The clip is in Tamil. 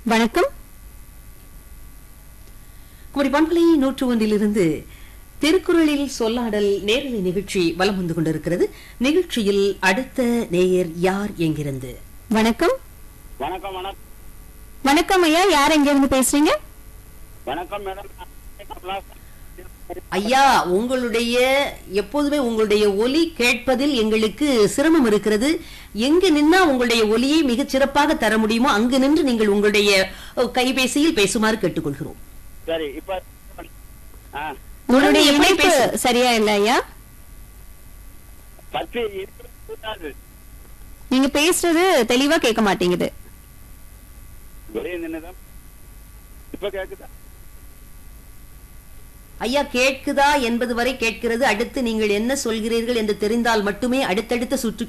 வணக்கம் குமரி பண்பலை நூற்று ஒன்றிலிருந்து திருக்குறளில் சொல்லாடல் நேரலை நிகழ்ச்சி வலம் வந்து கொண்டிருக்கிறது நிகழ்ச்சியில் அடுத்த நேயர் யார் எங்கிருந்து வணக்கம் வணக்கம் வணக்கம் வணக்கம் ஐயா யார் எங்க இருந்து பேசுறீங்க வணக்கம் மேடம் ஐயா உங்களுடைய எப்போதுமே உங்களுடைய ஒலி கேட்பதில் எங்களுக்கு சிரமம் இருக்கிறது எங்கு நின்னா உங்களுடைய ஒலியை மிகச் சிறப்பாக தர முடியுமோ அங்கு நின்று நீங்கள் உங்களுடைய அஹ், கைபேசியில் பேசுமாறு கேட்டுக்கொள்கிறோம் சரி இப்ப ஆ, உங்களுடைய எப்படி இணைப்பு பேசு- சரியா இல்ல ஐயா பத்து இருபது கூடாது. நீங்க பேசுறது தெளிவா கேட்க மாட்டேங்குது வெளியே நின்னுதான் இப்ப கேக்குதா ஐயா கேட்குதா என்பது வரை கேட்கிறது அடுத்து நீங்கள் என்ன சொல்கிறீர்கள் என்று தெரிந்தால் மட்டுமே அடுத்தடுத்த சுற்று